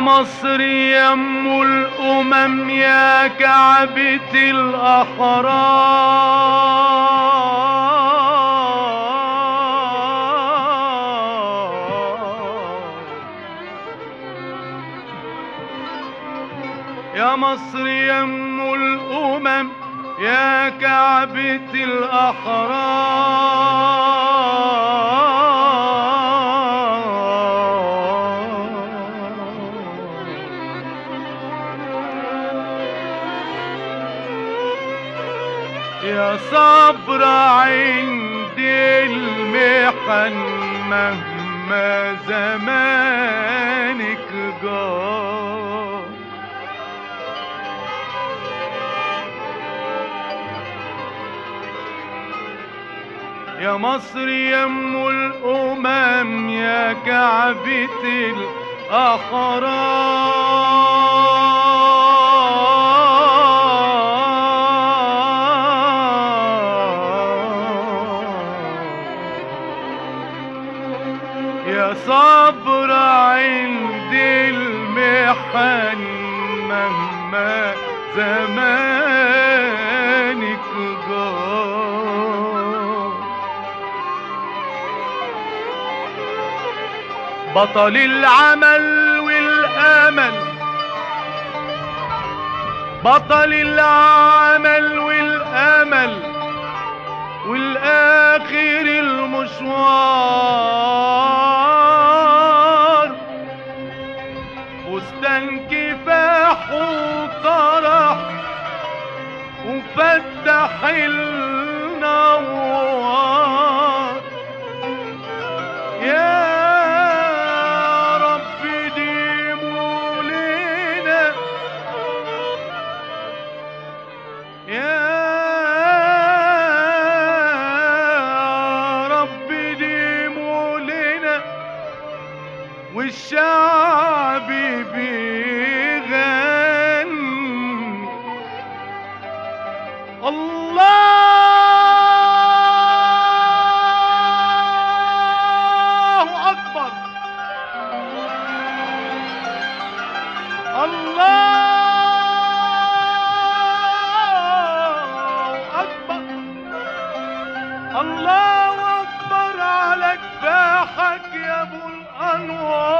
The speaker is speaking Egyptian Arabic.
مصر يم الأمم يا كعبة الأحرار يا مصر يم الأمم يا كعبة الأحرار يا صبر عند المحن مهما زمانك جار يا مصر يم الأمم يا كعبة الأحرار يا صبر عند المحن مهما زمانك جار بطل العمل والامل بطل العمل والامل والاخر المشوار فستان كفاح وطرح وفتح النوار يا رب ديموا لنا يا رب ديموا لنا والشعب بيغني الله أكبر الله أكبر الله أكبر على كفاحك يا أبو الأنوار